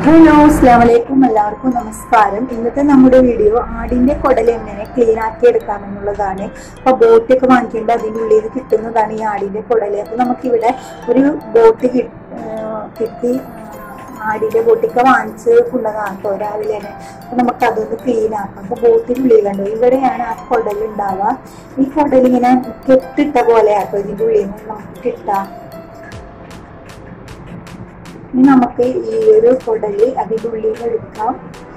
Hello അസ്സാം വലൈക്കും എല്ലാവർക്കും നമസ്കാരം ഇന്നത്തെ നമ്മുടെ വീഡിയോ ആടിന്റെ കുടൽ എങ്ങനെ ക്ലീൻ ആക്കി എടുക്കാമെന്നുള്ളതാണ് അപ്പൊ ബോട്ടൊക്കെ വാങ്ങിക്കുമ്പോൾ അതിൻ്റെ ഉള്ളിൽ നിന്ന് കിട്ടുന്നതാണ് ഈ ആടിന്റെ കുടല് അപ്പൊ നമുക്കിവിടെ ഒരു ബോട്ട് കി- ആ, കിട്ടി ആ, ആടിന്റെ ബോട്ടൊക്കെ വാങ്ങിച്ച് കൊണ്ടുവന്നതാണ് കേട്ടോ രാവിലെ തന്നെ അപ്പൊ നമുക്ക് അതൊന്ന് ക്ലീൻ ആക്കാം അപ്പൊ ബോട്ടിനുള്ളിൽ കണ്ടോ ഇവിടെയാണ് ആ കുടൽ ഉണ്ടാവുക ഈ കുടൽ ഇങ്ങനെ കെട്ടിട്ട പോലെ ആട്ടോ ഇതിന്റെ ഉള്ളിൽ നിന്ന് നമുക്ക് കിട്ടാം ഇനി നമുക്ക് ഈ ഒരു കുടല് അതിൻ്റെ ഉള്ളിൽ നിന്ന് എടുക്കാം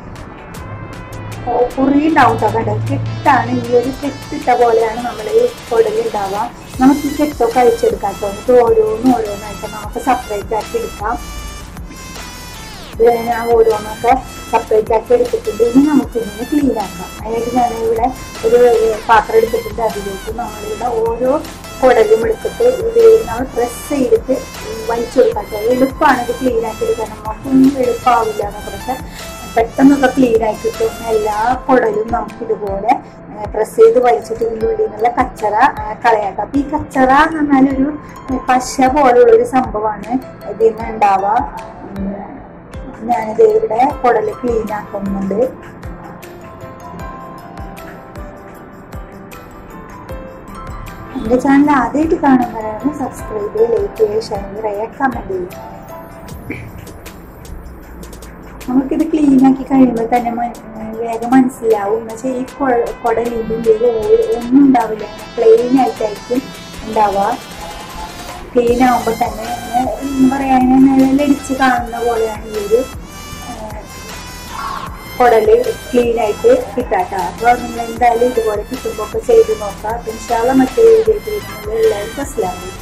കുറേ ഉണ്ടാവും കേട്ടോ കണ്ടോ കെട്ടാണ് ഈ ഒരു കെട്ടിട്ട പോലെയാണ് നമ്മൾ ഈ കുടല് ഉണ്ടാവുക നമുക്ക് ഈ കെട്ടൊക്കെ അഴിച്ചെടുക്കാം കേട്ടോ എന്നിട്ട് ഓരോന്നും ഓരോന്നായിട്ട് നമുക്ക് സെപ്പറേറ്റ് ആക്കി എടുക്കാം ഇത് ഞാൻ ഓരോന്നൊക്കെ സെപ്പറേറ്റ് ആക്കി എടുത്തിട്ടുണ്ട് ഇനി നമുക്ക് ഇതിനെ ക്ലീൻ ആക്കാം അതിനായിട്ട് ഞാൻ ഇവിടെ ഒരു പാത്രം എടുത്തിട്ടുണ്ട് അതിലേക്ക് നമ്മളിവിടെ ഓരോ കുടലും എടുത്തിട്ട് ഇത് നമ്മൾ പ്രസ് ചെയ്തിട്ട് വലിച്ചു കൊടുക്കാം കേട്ടോ. എളുപ്പമാണ് ഇത് ക്ലീൻ ആക്കി എടുക്കാൻ നമുക്കൊന്നും എളുപ്പമാവില്ല എന്നൊക്കെ പക്ഷെ പെട്ടെന്നൊക്കെ ക്ലീൻ ആക്കി കിട്ടും എല്ലാ കുടലും നമുക്ക് ഇതുപോലെ പ്രസ് ചെയ്ത് വലിച്ചിട്ട് ഇതിൻ്റെ ഉള്ളിൽ നിന്നുള്ള കച്ചറ ആ, കളയാട്ടോ അപ്പൊ ഈ കച്ചറ എന്ന് പറഞ്ഞാൽ ഒരു പശ പോലുള്ള ഒരു സംഭവമാണ് ഇതിൽ നിന്ന് ഉണ്ടാവുക ഉം, ഞാനിത് ഇവിടെ കുടല് ക്ലീൻ ആക്കുന്നുണ്ട് എന്റെ ചാനൽ ആദ്യമായിട്ട് കാണുന്നവരാണ് സബ്സ്ക്രൈബ് ചെയ്യുക ലൈക്ക് ചെയ്യുക ഷെയർ ചെയ്യുക കമന്റ് ചെയ്യുക നമുക്കിത് ക്ലീൻ ആക്കി കഴിയുമ്പോൾ തന്നെ മൻ- വേഗം മനസ്സിലാവും എന്ന് വെച്ചാൽ ഈ കുടലിൻ്റെ ഉള്ളിൽ ഒന്നും ഉണ്ടാവില്ല പ്ലെയിൻ ആയിട്ടായിരിക്കും ഉണ്ടാവുക ക്ലീൻ ആകുമ്പോൾ തന്നെ ഇങ്ങനെ എന്താ പറയാ അതിനെ നിഴലടിച്ച് കാണുന്ന പോലെയാണ് ഈ ഒരു കുടല് ക്ലീൻ ആയിട്ട് കിട്ടാട്ടോ അപ്പോൾ നിങ്ങൾ എന്തായാലും ഇതുപോലെ കിട്ടുമ്പോൾ ഒക്കെ ചെയ്ത് നോക്കാം ഇൻഷാല്ല മറ്റേ വീഡിയോ എല്ലാവർക്കും അസ്ലാമലൈക്കും